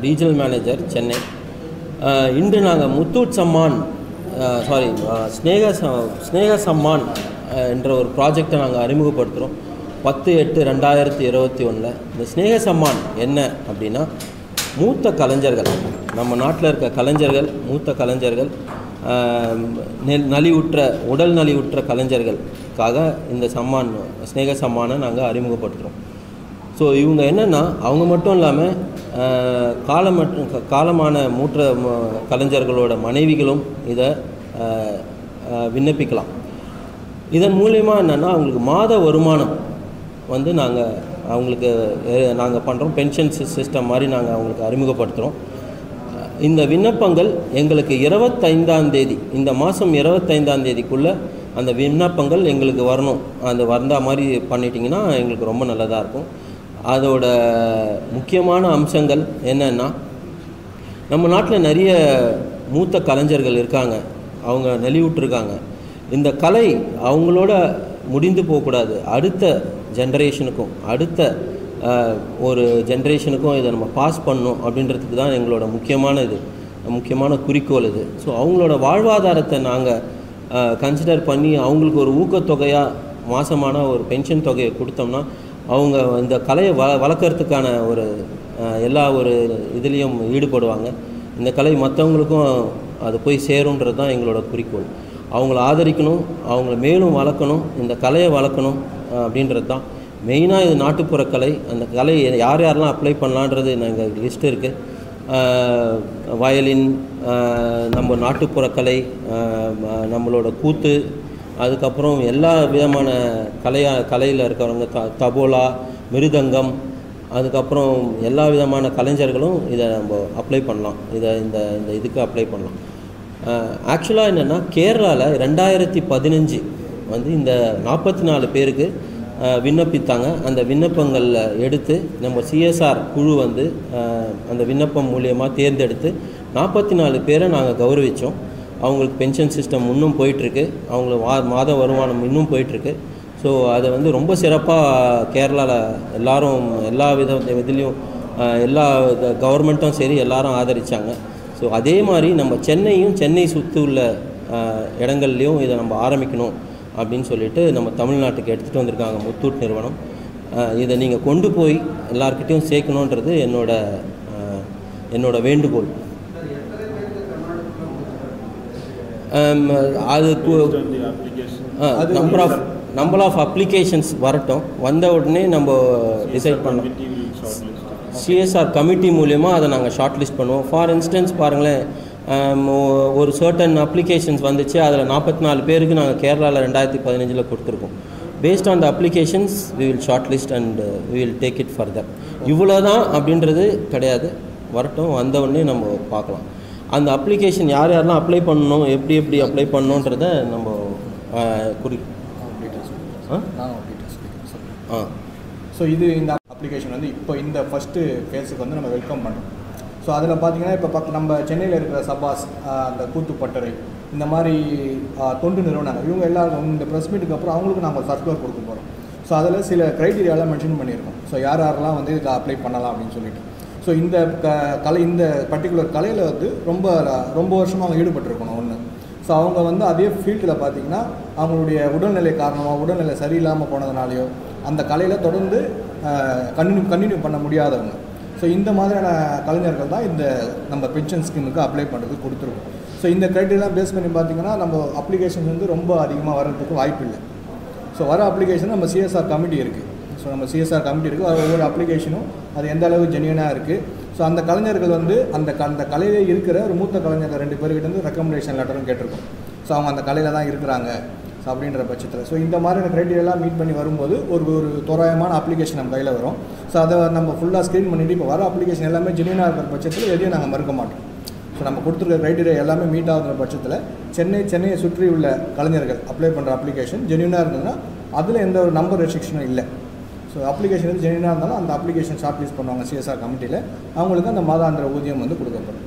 Regional manager Chennai அஹ், இன்று நாங்கள் Muthoot Samman sorry ஸ்னேக ச- ஸ்னேக சம்மான் அஹ், என்ற ஒரு ப்ராஜெக்டை நாங்கள் அறிமுகப்படுத்துகிறோம் பத்து எட்டு ரெண்டாயிரத்தி இருபத்தி ஒன்றில் இந்த ஸ்னேக சம்மான் என்ன அப்படின்னா மூத்த கலைஞர்கள் நம்ம நாட்டில் இருக்க கலைஞர்கள் மூத்த கலைஞர்கள் ஆஹ், நெ- நலிவுற்ற உடல் நலிவுற்ற கலைஞர்களுக்காக இந்த சம்மான் ஸ்னேக சம்மானை நாங்கள் அறிமுகப்படுத்துகிறோம் ஸோ இவங்க என்னென்னா அவங்க மட்டும் இல்லாமல் காலம் மற்றும் க- காலமான மூற்ற ம- கலைஞர்களோட மனைவிகளும் இதை ஆஹ், ஆஹ், விண்ணப்பிக்கலாம் இதன் மூலயமா என்னென்னா அவங்களுக்கு மாத வருமானம் வந்து நாங்கள் அவங்களுக்கு நாங்கள் பண்ணுறோம் பென்ஷன் சிஸ்டம் மாதிரி நாங்கள் அவங்களுக்கு அறிமுகப்படுத்துகிறோம் இந்த விண்ணப்பங்கள் எங்களுக்கு இருபத்தைந்தாம் தேதி இந்த மாதம் இருபத்தைந்தாம் தேதிக்குள்ளே அந்த விண்ணப்பங்கள் எங்களுக்கு வரணும் அந்த வந்தா மாதிரி பண்ணிட்டீங்கன்னா எங்களுக்கு ரொம்ப நல்லதாக இருக்கும் அதோட முக்கியமான அம்சங்கள் என்னன்னா நம்ம நாட்டில் நிறைய மூத்த கலைஞர்கள் இருக்காங்க அவங்க நெளிவுற்றிருக்காங்க இந்த கலை அவங்களோட முடிந்து போகக்கூடாது அடுத்த ஜென்ரேஷனுக்கும் அடுத்த அஹ், ஒரு ஜென்ரேஷனுக்கும் இதை நம்ம பாஸ் பண்ணணும் அப்படின்றதுக்கு தான் எங்களோட முக்கியமான இது முக்கியமான குறிக்கோள் இது ஸோ அவங்களோட வாழ்வாதாரத்தை நாங்கள் கன்சிடர் பண்ணி அவங்களுக்கு ஒரு ஊக்கத்தொகையாக மாதமான ஒரு பென்ஷன் தொகையை கொடுத்தோம்னா அவங்க இந்த கலையை வ வளர்க்குறதுக்கான ஒரு அஹ், எல்லா ஒரு இதுலேயும் ஈடுபடுவாங்க இந்த கலை மற்றவங்களுக்கும் அது போய் சேருன்றது தான் எங்களோட குறிக்கோள் அவங்கள ஆதரிக்கணும் அவங்கள மேலும் வளர்க்கணும் இந்த கலையை வளர்க்கணும் அஹ், அப்படின்றது தான் மெயினாக இது நாட்டுப்புற கலை அந்த கலை யார் யாரெல்லாம் அப்ளை பண்ணலான்றது எங்கள் லிஸ்ட் இருக்குது வயலின் அஹ், நம்ம நாட்டுப்புற கலை அஹ், ம- நம்மளோட கூத்து அதுக்கப்புறம் எல்லா விதமான கலையா கலையில் இருக்கிறவங்க த தபோலா மிருதங்கம் அதுக்கப்புறம் எல்லா விதமான கலைஞர்களும் இதை நம்ம அப்ளை பண்ணலாம் இதை இந்த இந்த இதுக்கு அப்ளை பண்ணலாம் ஆக்சுவலாக என்னென்னா கேரளாவில் ரெண்டாயிரத்தி பதினஞ்சு வந்து இந்த நாற்பத்தி நாலு பேருக்கு அஹ், விண்ணப்பித்தாங்க அந்த விண்ணப்பங்களில் எடுத்து நம்ம சிஎஸ்ஆர் குழு வந்து அஹ், அந்த விண்ணப்பம் மூலியமாக தேர்ந்தெடுத்து நாற்பத்தி நாலு பேரை நாங்கள் கௌரவித்தோம் அவங்களுக்கு பென்ஷன் சிஸ்டம் இன்னும் போயிட்டுருக்கு அவங்களுக்கு வா மாத வருமானம் இன்னும் போயிட்டுருக்கு ஸோ அதை வந்து ரொம்ப சிறப்பாக கேரளாவில் எல்லாரும் எல்லா வித இதுலேயும் எல்லா கவர்மெண்ட்டும் சரி எல்லாரும் ஆதரித்தாங்க ஸோ அதே மாதிரி நம்ம சென்னையும் சென்னை சுற்றி உள்ள அஹ், இடங்கள்லையும் இதை நம்ம ஆரம்பிக்கணும் அப்படின்னு சொல்லிட்டு நம்ம தமிழ்நாட்டுக்கு எடுத்துகிட்டு வந்திருக்காங்க முத்தூட் நிறுவனம் அஹ், இதை நீங்கள் கொண்டு போய் எல்லார்கிட்டயும் சேர்க்கணுன்றது என்னோட அஹ், என்னோட வேண்டுகோள் அம், அது கு- number of number of applications வரட்டும் வந்த உடனே நம்ம டிசைட் பண்ணோம் சிஎஸ்ஆர் கமிட்டி மூலயமா அதை நாங்கள் ஷார்ட் லிஸ்ட் பண்ணுவோம் ஃபார் இன்ஸ்டன்ஸ் பாருங்களேன் ஆம், ஒ- ஒரு சர்டன் அப்ளிகேஷன்ஸ் வந்துச்சு அதில் நாற்பத்தி நாலு பேருக்கு நாங்கள் கேரளாவில் ரெண்டாயிரத்தி பதினஞ்சில் கொடுத்துருக்கோம் based on the applications we will short list and we will take it further இவ்வளோ தான் அப்படின்றது கிடையாது வரட்டும் வந்த உடனே நம்ம பார்க்கலாம் அந்த அப்ளிகேஷன் யார் யாரெல்லாம் அப்ளை பண்ணணும் எப்படி எப்படி அப்ளை பண்ணணுன்றத நம்ம ஆ, குறி ஆ நான் டீட்டெயில்ஸ் சொல்கிறேன் ஆ ஸோ இது இந்த அப்ளிகேஷன் வந்து இப்போ இந்த ஃபஸ்ட்டு ஃபேஸுக்கு வந்து நம்ம வெல்கம் பண்ணுறோம் ஸோ அதில் பார்த்தீங்கன்னா இப்போ பக்க நம்ம சென்னையில் இருக்கிற சபாஸ் ஆஹ் அந்த கூத்துப்பட்டறை இந்த மாதிரி ஆஹ் தொண்டு நிறுவனங்கள் இவங்க எல்லாரும் இந்த ப்ரெஸ் மீட்டுக்கு அப்புறம் அவங்களுக்கு நம்ம சர்க்குலர் கொடுக்க போகிறோம் ஸோ அதில் சில க்ரைட்டீரியாலாம் மென்ஷன் பண்ணியிருக்கோம் ஸோ யார் யாரெல்லாம் வந்து இதில் அப்ளை பண்ணலாம் அப்படின்னு சொல்லிட்டு ஸோ இந்த க கலை இந்த பர்டிகுலர் கலையில் வந்து ரொம்ப ரொம்ப வருஷமாக அவங்க ஈடுபட்டிருக்கணும் ஒன்று ஸோ அவங்க வந்து அதே ஃபீல்டில் பார்த்தீங்கன்னா அவங்களுடைய உடல்நிலை காரணமாக உடல்நிலை சரியில்லாமல் போனதுனாலையோ அந்த கலையில் தொடர்ந்து கண்டினியூ கண்டினியூ பண்ண முடியாதவங்க ஸோ இந்த மாதிரியான கலைஞர்கள் தான் இந்த நம்ம பென்ஷன் ஸ்கீமுக்கு அப்ளை பண்ணுறதுக்கு கொடுத்துருக்கோம் ஸோ இந்த க்ரைட்டீரியாலாம் பேஸ் பண்ணி பார்த்தீங்கன்னா நம்ம அப்ளிகேஷன் வந்து ரொம்ப அதிகமாக வர்றதுக்கு வாய்ப்பு இல்லை ஸோ வர அப்ளிகேஷன் நம்ம சிஎஸ்ஆர் கமிட்டி இருக்குது ஸோ நம்ம சிஎஸ்ஆர் கமிட்டி இருக்குது அது ஒவ்வொரு அப்ளிகேஷனும் அது எந்த அளவுக்கு ஜென்யூனாக இருக்குது ஸோ அந்த கலைஞர்கள் வந்து அந்த க அந்த கலையிலே இருக்கிற ஒரு மூத்த கலைஞர்கள் ரெண்டு பேர்கிட்ட இருந்து ரெக்கமெண்டேஷன் லெட்டரும் கேட்டிருக்கோம் ஸோ அவங்க அந்த கலையில் தான் இருக்கிறாங்க ஸோ அப்படின்ற பட்சத்தில் ஸோ இந்த மாதிரியான க்ரைட்டீரியெல்லாம் மீட் பண்ணி வரும்போது ஒரு ஒரு தோராயமான அப்ளிகேஷன் நம்ம கையில் வரும் ஸோ அதை நம்ம ஃபுல்லாக ஸ்க்ரீன் பண்ணிவிட்டு இப்போ வர அப்ளிகேஷன் எல்லாமே ஜென்யூனாக இருக்கிற பட்சத்தில் எதையும் நாங்கள் மறுக்க மாட்டோம் ஸோ நம்ம கொடுத்துருக்க க்ரைட்டீரியா எல்லாமே மீட் ஆகுற பட்சத்தில் சென்னை சென்னையை சுற்றி உள்ள கலைஞர்கள் அப்ளை பண்ணுற அப்ளிகேஷன் ஜென்யூனாக இருந்ததுன்னா அதில் எந்த ஒரு நம்பர் ரெஸ்ட்ரிக்ஷனும் இல்லை ஸோ அப்ளிகேஷன் வந்து ஜென்யூனாக இருந்தாலும் அந்த அப்ளிகேஷன் ஷார்ட் லிஸ்ட் பண்ணுவாங்க சிஎஸ்ஆர் கமிட்டியில் அவங்களுக்கு அந்த மாதாந்திர ஊதியம் வந்து கொடுக்கப்படும்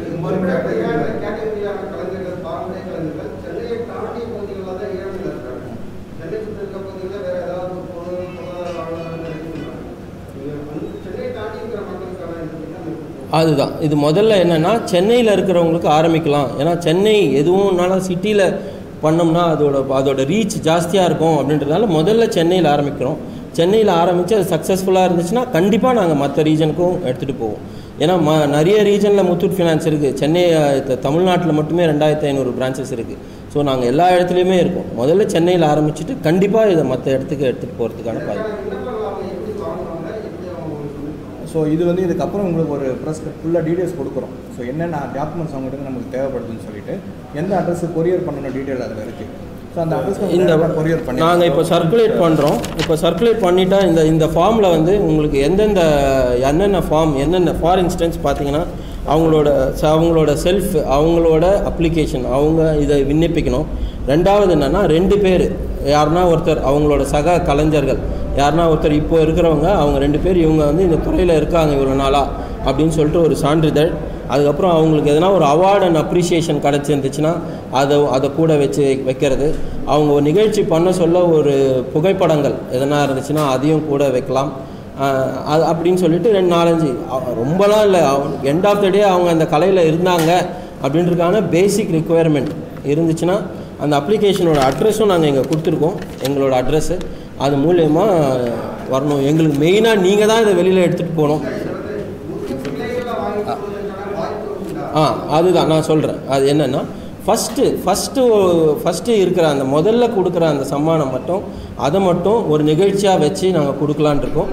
கேட்டகரியான கலைஞர்கள் பாரம்பரிய கலைஞர்கள் சென்னையை தாண்டிய பகுதிகளில் தான் ஈழத்தில் இருக்காங்க சென்னை சுற்றி இருக்க பகுதிகளில் வேற ஏதாவது ஒரு பொருள் பொருளாதார வாழ்வாதாரம் இருக்குங்களா? நீங்க வந்து சென்னையை தாண்டி இருக்கிற மக்களுக்கான இது என்ன இருக்கும்? அதுதான் இது முதல்ல என்னென்னா சென்னையில் இருக்கிறவங்களுக்கு ஆரம்பிக்கலாம் ஏன்னா சென்னை எதுவும்னாலும் சிட்டியில் பண்ணோம்னா அதோட அதோட ரீச் ஜாஸ்தியாக இருக்கும் அப்படின்றதுனால முதல்ல சென்னையில் ஆரம்பிக்கிறோம் சென்னையில் ஆரம்பித்து அது சக்ஸஸ்ஃபுல்லாக இருந்துச்சுன்னா கண்டிப்பாக நாங்கள் மற்ற ரீஜனுக்கும் எடுத்துகிட்டு போவோம் ஏன்னா ம நிறைய ரீஜனில் முத்தூட் ஃபினான்ஸ் இருக்குது சென்னை அஹ், தமிழ்நாட்டில் மட்டுமே ரெண்டாயிரத்தி ஐநூறு பிரான்ச்சஸ் இருக்குது ஸோ நாங்கள் எல்லா இடத்துலையுமே இருக்கோம் முதல்ல சென்னையில் ஆரம்பிச்சுட்டு கண்டிப்பாக இதை மற்ற இடத்துக்கு எடுத்துகிட்டு போகிறதுக்கான பாதி விண்ணப்பங்கள் அவங்க எப்படி வாங்குவாங்க எப்படி அவங்க உங்களுக்கு ஸோ இது வந்து இதுக்கப்புறம் உங்களுக்கு ஒரு ப்ரெஸ் ஃபுல்லாக டீடைல்ஸ் கொடுக்குறோம் ஸோ என்னென்ன டாக்குமெண்ட்ஸ் அவங்ககிட்ட நமக்கு தேவைப்படுதுன்னு சொல்லிட்டு எந்த அட்ரஸுக்கு கொரியர் பண்ணணும் டீட்டெயில் அதில் இருக்குது ஸோ அந்த அட்ரஸ்க்கு இந்த கொரியர் பண்ணி நாங்கள் இப்போ சர்க்குலேட் பண்ணுறோம் இப்போ சர்க்குலேட் பண்ணிட்டா இந்த இந்த ஃபார்மில் வந்து உங்களுக்கு எந்தெந்த என்னென்ன ஃபார்ம் என்னென்ன ஃபார் இன்ஸ்டன்ஸ் பார்த்தீங்கன்னா அவங்களோட ச- அவங்களோட செல்ஃப் அவங்களோட அப்ளிகேஷன் அவங்க இதை விண்ணப்பிக்கணும் ரெண்டாவது என்னென்னா ரெண்டு பேர் யாருன்னா ஒருத்தர் அவங்களோட சக கலைஞர்கள் யாருன்னா ஒருத்தர் இப்போ இருக்கிறவங்க அவங்க ரெண்டு பேர் இவங்க வந்து இந்த துறையில் இருக்காங்க இவ்வளோ நாளாக அப்படின்னு சொல்லிட்டு ஒரு சான்றிதழ் அதுக்கப்புறம் அவங்களுக்கு எதனா ஒரு அவார்ட் அண்ட் அப்ரிசியேஷன் கிடச்சிருந்துச்சுன்னா அதை அதை கூட வச்சு வைக்கிறது அவங்க ஒரு நிகழ்ச்சி பண்ண சொல்ல ஒரு புகைப்படங்கள் எதனா இருந்துச்சுன்னா அதையும் கூட வைக்கலாம் ஆஹ் அது அப்படின்னு சொல்லிட்டு ரெண்டு நாலஞ்சு அவ- ரொம்பலாம் இல்லை எண்ட் ஆஃப் த டே அவங்க அந்த கலையில் இருந்தாங்க அப்படின்றதுக்கான பேசிக் ரிக்குவயர்மெண்ட் இருந்துச்சுன்னா அந்த அப்ளிகேஷனோட அட்ரஸும் நாங்கள் இங்கே கொடுத்துருக்கோம் எங்களோட அட்ரஸ்ஸு அது மூலயமா வரணும் எங்களுக்கு மெயினாக நீங்கள் தான் இதை வெளியில் எடுத்துகிட்டு போகணும் முக்கிய பிள்ளைகளை வாங்கி கொடுப்பதற்கான வாய்ப்பு உண்டா ஆ அதுதான் நான் சொல்கிறேன் அது என்னென்னா ஃபஸ்ட்டு ஃபஸ்ட்டு ஃபஸ்ட்டு இருக்கிற அந்த முதல்ல கொடுக்குற அந்த சம்மானம் மட்டும் அதை மட்டும் ஒரு நிகழ்ச்சியாக வச்சு நாங்கள் கொடுக்கலான் இருக்கோம்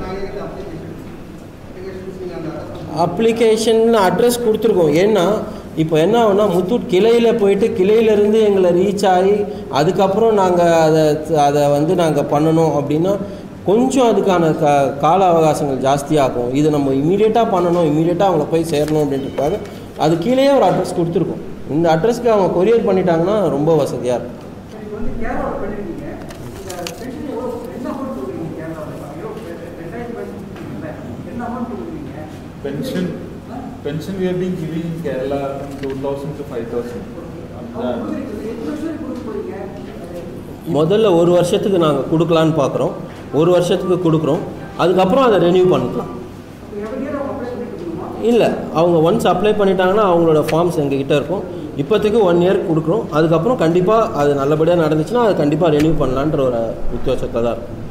அப்ளிகேஷன் அட்ரஸ் கொடுத்துருக்கோம் ஏன்னா இப்போ என்ன ஆகும்னா முத்தூட் கிளையில் போயிட்டு கிளையிலேருந்து எங்களை ரீச் ஆகி அதுக்கப்புறம் நாங்கள் அதை அதை வந்து நாங்கள் பண்ணணும் அப்படின்னா கொஞ்சம் அதுக்கான க கால அவகாசங்கள் ஜாஸ்தியாகும் இது நம்ம இமீடியட்டாக பண்ணணும் இமீடியட்டாக அவங்கள போய் சேரணும் அப்படின்றதுக்காக அது கீழேயே ஒரு அட்ரஸ் கொடுத்துருக்கோம் இந்த அட்ரஸ்க்கு அவங்க கொரியர் பண்ணிட்டாங்கன்னா ரொம்ப வசதியாக இருக்கும் இப்போ வந்து கேரளாவில் பண்ணிருக்கீங்க இந்த பென்ஷன் எவ்வளோ என்ன அமௌண்ட் கொடுக்குறீங்க கேரளாவில் எவ்வளோ ரெண்டாயிரத்தி பதினஞ்சு என்ன அமௌண்ட் கொடுக்குறீங்க Pension, pension we have been giving in Kerala from 2000 to 5000. அவங்க கொடுக்குறீங்க எட்டு வருஷம் கொடுக்க போறீங்க அது முதல்ல ஒரு வருஷத்துக்கு நாங்கள் கொடுக்கலான்னு பார்க்குறோம் ஒரு வருஷத்துக்கு கொடுக்குறோம் அதுக்கப்புறம் அதை ரெனியூ பண்ணிக்கலாம் அப்போ எவ்வளோ நேரம் அவங்க அப்ளை பண்ணிட்டு இருக்கணுமா இல்லை அவங்க ஒன்ஸ் அப்ளை பண்ணிட்டாங்கன்னா அவங்களோட ஃபார்ம்ஸ் எங்ககிட்ட இருக்கும் இப்போதைக்கு ஒன் இயர் கொடுக்குறோம் அதுக்கப்புறம் கண்டிப்பாக அது நல்லபடியாக நடந்துச்சுன்னா அது கண்டிப்பாக ரெனியூ பண்ணலான்ற ஒரு உத்தேசத்தை தான் இருக்கும்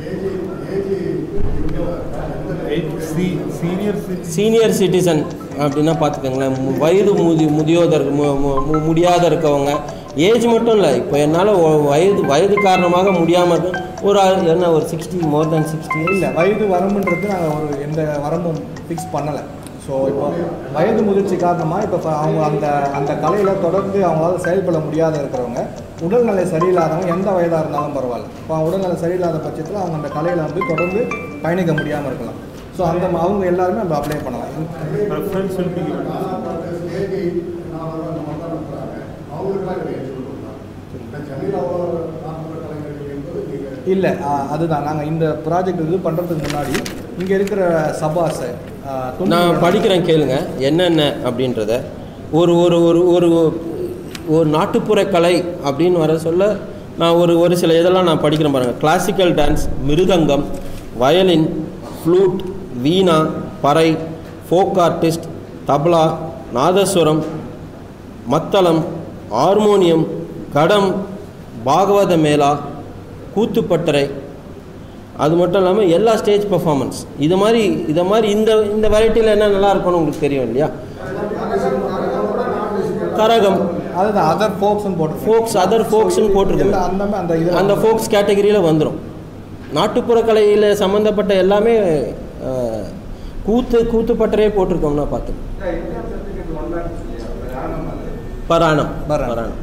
Eight se- senior citizens. Senior citizen அப்படின்னா பார்த்துக்கோங்களேன் மு- வயது முதி முதியோதர் மு- மு- மு- முடியாத இருக்கவங்க ஏஜ் மட்டும் இல்லை இப்போ என்னால் வயது வயது காரணமாக முடியாமல் இருக்க ஒரு ஆள் என்ன ஒரு சிக்ஸ்டி மோர் தென் சிக்ஸ்டி இல்லை வயது வரம்புன்றது நாங்கள் ஒரு எந்த வரம்பும் ஃபிக்ஸ் பண்ணலை ஸோ இப்போ வயது முதிர்ச்சி காரணமாக இப்போ அவங்க அந்த அந்த கலையில் தொடர்ந்து அவங்களால செயல்பட முடியாத இருக்கிறவங்க உடல்நிலை சரியில்லாதவங்க எந்த வயதாக இருந்தாலும் பரவாயில்ல இப்போ உடல்நிலை சரியில்லாத பட்சத்தில் அவங்க அந்த கலையில் வந்து தொடர்ந்து பயணிக்க முடியாமல் இருக்கலாம் ஸோ அந்த ம- அவங்க எல்லாருமே நம்ம அப்ளை பண்ணலாம் Preference will be given. இல்லை அதுதான் நாங்கள் இந்த ப்ராஜெக்ட் இது பண்ணுறதுக்கு முன்னாடி இங்கே இருக்கிற சபாஸை நான் படிக்கிறேன் கேளுங்க என்னென்ன அப்படின்றத ஒரு ஒரு ஒரு ஒரு ஒரு நாட்டுப்புற கலை அப்படின்னு வர சொல்ல நான் ஒரு ஒரு சில இதெல்லாம் நான் படிக்கிறேன் பாருங்கள் classical dance mridangam violin flute veena பறை folk artist tabla nadaswaram harmonium ஹார்மோனியம் கடம் பாகவத மேளா கூத்துப்பட்டறை அது மட்டும் இல்லாமல் எல்லா ஸ்டேஜ் பெர்ஃபார்மன்ஸ் இது மாதிரி இதை மாதிரி இந்த இந்த வெரைட்டியில் என்ன நல்லா இருக்கும்னு உங்களுக்கு தெரியும் இல்லையா கரகம் அதுதான் அதர் ஃபோக்ஸ்னு போட்டு ஃபோக்ஸ் அதர் ஃபோக்ஸ்னு போட்டிருக்கு அந்த மாதிரி அந்த இது அந்த ஃபோக்ஸ் கேட்டகரியில் வந்துடும் நாட்டுப்புற கலையில் சம்மந்தப்பட்ட எல்லாமே அஹ், கூத்து கூத்துப்பட்டறையே போட்டிருக்கோம்னா பார்த்து பராணம் பராணம். பராணம்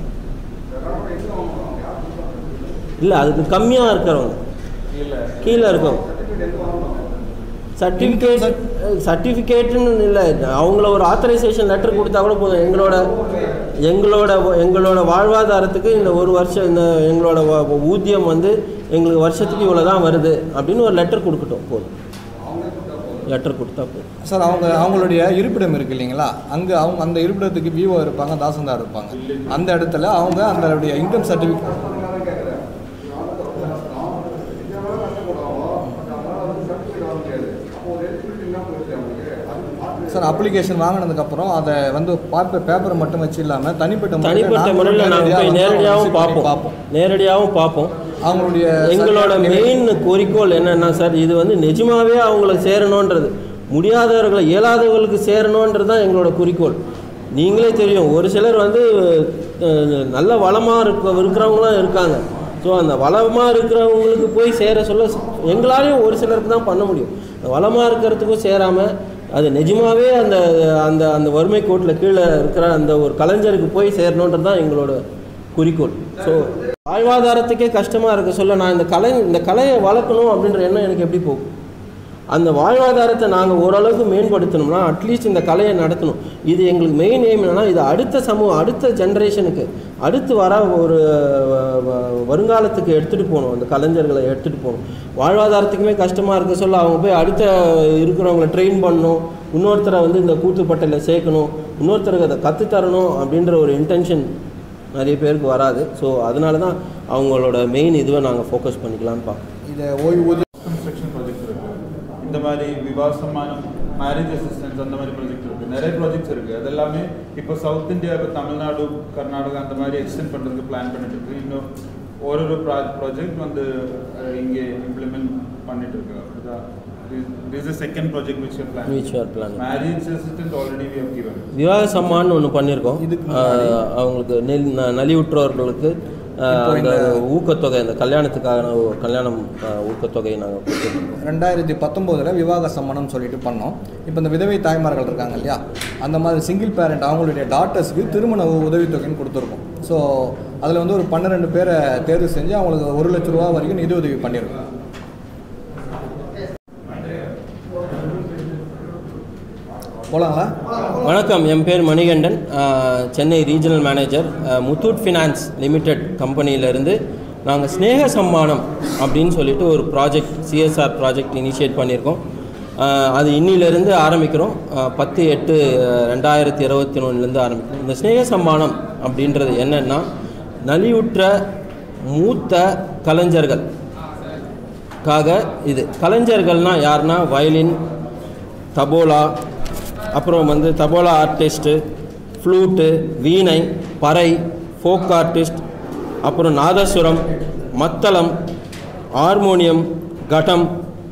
இல்லை அதுக்கு கம்மியாக இருக்கிறவங்க கீழே இருக்கும் சர்டிஃபிகேட் சர்டிஃபிகேட்டுன்னு இல்லை அவங்கள ஒரு ஆத்தரைசேஷன் லெட்டர் கொடுத்தா கூட போதும் எங்களோட எங்களோட எங்களோட வாழ்வாதாரத்துக்கு இந்த ஒரு வருஷம் இந்த எங்களோட வ- ஊதியம் வந்து எங்களுக்கு வருஷத்துக்கு இவ்வளோ தான் வருது அப்படின்னு ஒரு லெட்டர் கொடுக்கட்டும் போதும் லெட்டர் கொடுத்தா போதும் சார் அவங்க அவங்களுடைய இருப்பிடம் இருக்கு இல்லைங்களா அங்கே அவங்க அந்த இருப்பிடத்துக்கு விவோ இருப்பாங்க தாசந்தார் இருப்பாங்க அந்த இடத்துல அவங்க அவங்களுடைய இன்கம் சர்டிஃபிகேட் சார் அப்ளிகேஷன் வாங்கினதுக்கப்புறம் அதை வந்து பேப்பர் பேப்பரை மட்டும் வச்சு இல்லாமல் தனிப்பட்ட முறையில தனிப்பட்ட நாங்களும் முறையில் நாங்கள் போய் நேரடியா வந்து நேரடியாகவும் visit பண்ணி பார்ப்போம் நேரடியாகவும் பார்ப்போம் அவங்களுடைய எங்களோட சரியான நிலை- மெயின் குறிக்கோள் என்னன்னா சார் இது வந்து நிஜமாவே அவங்களுக்கு சேரணுன்றது முடியாதவர்களை இயலாதவர்களுக்கு சேரணுன்றது தான் எங்களோட குறிக்கோள் நீங்களே தெரியும் ஒரு சிலர் வந்து அஹ், நல்ல வளமாக இருக்க இருக்கிறவங்களும் இருக்காங்க ஸோ அந்த வளமாக இருக்கிறவங்களுக்கு போய் சேர சொல்ல எங்களாலையும் ஒரு சிலருக்கு தான் பண்ண முடியும் அந்த வளமாக இருக்கிறதுக்கும் சேராமல் அது நிஜமாவே அந்த அந்த அந்த வறுமை கோட்டில் கீழே இருக்கிற அந்த ஒரு கலைஞருக்கு போய் சேரணுன்றது தான் எங்களோட குறிக்கோள் ஸோ வாழ்வாதாரத்துக்கே கஷ்டமாக இருக்க சொல்ல நான் இந்த கலை இந்த கலையை வளர்க்கணும் அப்படின்ற எண்ணம் எனக்கு எப்படி போகும் அந்த வாழ்வாதாரத்தை நாங்கள் ஓரளவுக்கு மேம்படுத்தணும்னா அட்லீஸ்ட் இந்த கலையை நடத்தணும் இது எங்களுக்கு மெயின் எய்ம் என்னன்னா இது அடுத்த சமூகம் அடுத்த ஜென்ரேஷனுக்கு அடுத்து வர ஒரு வ- வ- வருங்காலத்துக்கு எடுத்துகிட்டு போகணும் அந்த கலைஞர்களை எடுத்துகிட்டு போகணும் வாழ்வாதாரத்துக்குமே கஷ்டமாக இருக்க சொல்ல அவங்க போய் அடுத்த இருக்கிறவங்கள ட்ரெயின் பண்ணணும் இன்னொருத்தரை வந்து இந்த கூத்துப்பட்டையில் சேர்க்கணும் இன்னொருத்தருக்கு அதை கற்றுத்தரணும் அப்படின்ற ஒரு இன்டென்ஷன் நிறைய பேருக்கு வராது ஸோ அதனால தான் அவங்களோட மெயின் இதுவை நாங்கள் ஃபோக்கஸ் பண்ணிக்கலாம்னு பார்க்கோம் இதை ஓய்வூதிய கன்ஸ்ட்ரக்ஷன் ப்ராஜெக்ட் இருக்கு இந்த மாதிரி விவாக சம்மானம் மேரேஜ் அசிஸ்டன்ஸ் அந்த மாதிரி ப்ராஜெக்ட் இருக்கு நிறைய ப்ராஜெக்ட்ஸ் இருக்கு அது எல்லாமே இப்போ சவுத் இந்தியா இப்போ தமிழ்நாடு கர்நாடகா அந்த மாதிரி எக்ஸ்டெண்ட் பண்ணுறதுக்கு பிளான் பண்ணிட்டு இருக்கு இன்னும் ஒரு ஒரு ப்ராஜெக்ட் வந்து அஹ், இங்கே இம்ப்ளிமெண்ட் பண்ணிட்டு இருக்கு அப்படிதான் this is second project which plan Which we are planning. Marriage assistant already we have given விவாக சம்மான்னு ஒன்று பண்ணியிருக்கோம் இதுக்கு முன்னாடி? ஆஹ் அவங்களுக்கு நெல் ந- நலிவுற்றவர்களுக்கு ஆஹ், இப்போ அந்த இந்த- ஊக்கத்தொகை அந்த கல்யாணத்துக்கான ஒரு கல்யாணம் ஆஹ், ஊக்கத்தொகையை நாங்கள் கொடுத்துருக்கோம் ரெண்டாயிரத்தி பத்தொம்போதில் விவாக சம்மணம் சொல்லிட்டு பண்ணோம் இப்போ இந்த விதவை தாய்மார்கள் இருக்காங்க இல்லையா அந்த மாதிரி சிங்கிள் பேரண்ட் அவங்களுடைய டாட்டர்ஸ்க்கு திருமண உ- உதவித்தொகைன்னு கொடுத்துருக்கோம் ஸோ அதில் வந்து ஒரு பன்னிரெண்டு பேரை தேர்வு செஞ்சு அவங்களுக்கு ஒரு லட்ச ரூபா வரைக்கும் நிதி உதவி பண்ணியிருக்கோம் போலாங்களா வணக்கம் என் பேர் மணிகண்டன் ஆஹ், சென்னை ரீஜனல் மேனேஜர் ஆஹ், முத்தூட் ஃபினான்ஸ் லிமிடெட் கம்பெனியிலேருந்து நாங்கள் ஸ்னேக சம்மானம் அப்படின்னு சொல்லிட்டு ஒரு ப்ராஜெக்ட் சிஎஸ்ஆர் ப்ராஜெக்ட் இனிஷியேட் பண்ணியிருக்கோம் ஆஹ், அது இன்னிலிருந்து ஆரம்பிக்கிறோம் ஆஹ், பத்து எட்டு ரெண்டாயிரத்தி இருபத்தி ஒன்றுலேருந்து ஆரம்பிக்கிறோம் இந்த ஸ்னேக சம்மானம் அப்படின்றது என்னென்னா நலிவுற்ற மூத்த கலைஞர்கள் காக இது கலைஞர்கள்னா யாருன்னா வயலின் தபோலா அப்புறம் வந்து தபோலா ஆர்டிஸ்ட்டு ஃப்ளூட்டு வீணை பறை ஃபோக் ஆர்டிஸ்ட் அப்புறம் நாதசுரம் மத்தளம் ஹார்மோனியம் கடம்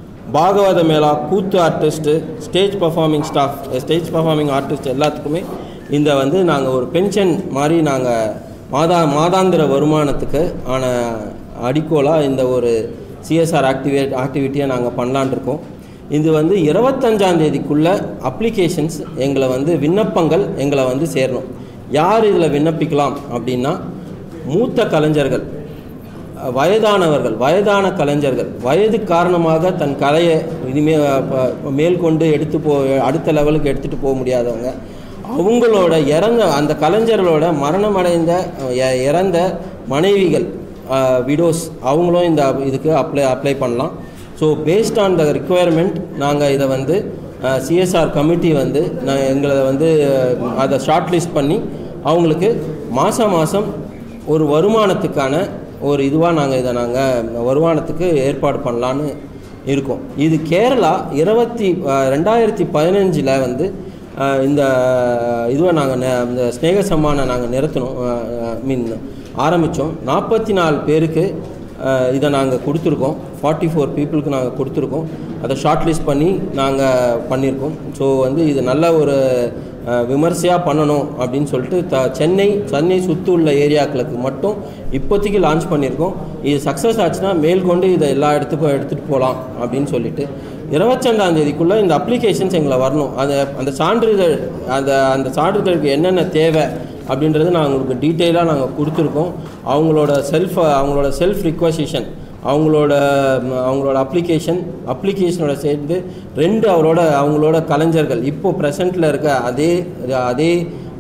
பாகவத மேளா கூத்து artist stage performing staff stage performing artist எல்லாத்துக்குமே இந்த வந்து நாங்கள் ஒரு பென்ஷன் மாதிரி நாங்கள் மாதா மாதாந்திர வருமானத்துக்கு ஆன அடிக்கோலாக இந்த ஒரு சிஎஸ்ஆர் ஆக்டிவேட் ஆக்டிவிட்டியை நாங்கள் பண்ணலான் இருக்கோம் இது வந்து இருபத்தஞ்சாம் தேதிக்குள்ளே அப்ளிகேஷன்ஸ் எங்களை வந்து விண்ணப்பங்கள் எங்களை வந்து சேரணும் யார் இதில் விண்ணப்பிக்கலாம் அப்படின்னா மூத்த கலைஞர்கள் அஹ், வயதானவர்கள் வயதான கலைஞர்கள் வயது காரணமாக தன் கலையை இனிமே ப- மேற்கொண்டு எடுத்து போ அடுத்த லெவலுக்கு எடுத்துகிட்டு போக முடியாதவங்க அவங்களோட இறந்த அந்த கலைஞர்களோட மரணமடைந்த அஹ், இ- இறந்த மனைவிகள் விடோஸ் அவங்களும் இந்த இதுக்கு அப்ளை அப்ளை பண்ணலாம் so based on the requirement நாங்கள் இதை வந்து சிஎஸ்ஆர் கமிட்டி வந்து நான் எங்களை வந்து அஹ், அதை ஷார்ட் லிஸ்ட் பண்ணி அவங்களுக்கு மாதம் மாதம் ஒரு வருமானத்துக்கான ஒரு இதுவாக நாங்கள் இதை நாங்கள் வருமானத்துக்கு ஏற்பாடு பண்ணலான்னு இருக்கோம் இது கேரளா இருபத்தி ரெண்டாயிரத்தி பதினஞ்சில் வந்து அஹ், இந்த இதுவை நாங்கள் இந்த ஸ்நேக சம்மானை நாங்கள் நிறுத்தணும் மீன் ஆரம்பித்தோம் நாற்பத்தி நாலு பேருக்கு அஹ், இதை நாங்கள் கொடுத்துருக்கோம் ஃபார்ட்டி ஃபோர் பீப்புளுக்கு நாங்கள் கொடுத்துருக்கோம் அதை ஷார்ட் லிஸ்ட் பண்ணி நாங்கள் பண்ணியிருக்கோம் ஸோ வந்து இது நல்ல ஒரு விமர்சையாக பண்ணணும் அப்படின்னு சொல்லிட்டு த சென்னை சென்னை சுற்றி உள்ள ஏரியாக்களுக்கு மட்டும் இப்போதைக்கு லான்ச் பண்ணியிருக்கோம் இது சக்ஸஸ் ஆச்சுன்னா மேல்கொண்டு இதை எல்லா இடத்துக்கும் எடுத்துகிட்டு போகலாம் அப்படின்னு சொல்லிட்டு இருபத்தஞ்சாம் தேதிக்குள்ளே இந்த அப்ளிகேஷன்ஸ் எங்களை வரணும் அந்த அந்த சான்றிதழ் அந்த அந்த சான்றிதழுக்கு என்னென்ன தேவை அப்படின்றது நான் உங்களுக்கு டீட்டெயிலாக நாங்கள் கொடுத்துருக்கோம் அவங்களோட செல்ஃப் அவங்களோட செல்ஃப் ரிக்வசிஷன் அவங்களோட ம், அவங்களோட அப்ளிகேஷன் அப்ளிகேஷனோட சேர்ந்து ரெண்டு அவரோட அவங்களோட கலைஞர்கள் இப்போ ப்ரெசண்ட்டில் இருக்க அதே அதே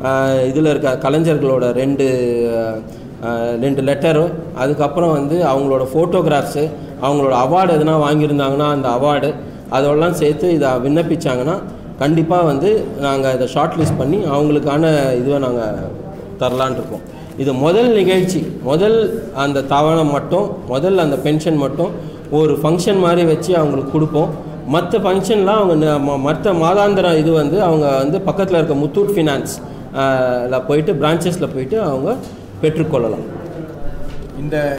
இதில் இருக்க கலைஞர்களோட ரெண்டு அஹ், ரெண்டு லெட்டரு அதுக்கப்புறம் வந்து அவங்களோட ஃபோட்டோகிராஃப்ஸு அவங்களோட அவார்டு எதுனா வாங்கியிருந்தாங்கன்னா அந்த அவார்டு அதெல்லாம் சேர்த்து இதை விண்ணப்பிச்சாங்கன்னா கண்டிப்பாக வந்து நாங்கள் இதை ஷார்ட் லிஸ்ட் பண்ணி அவங்களுக்கான இதுவை நாங்கள் தரலான் இருக்கோம் இது முதல் நிகழ்ச்சி முதல் அந்த தவணை மட்டும் முதல் அந்த பென்ஷன் மட்டும் ஒரு ஃபங்க்ஷன் மாதிரி வச்சு அவங்களுக்கு கொடுப்போம் மற்ற ஃபங்க்ஷன்லாம் அவங்க ந- ம- மற்ற மாதாந்திர இது வந்து அவங்க வந்து பக்கத்தில் இருக்க முத்தூட் ஃபினான்ஸ் ல போயிட்டு பிரான்ச்சஸில் போயிட்டு அவங்க பெற்றுக்கொள்ளலாம் இந்த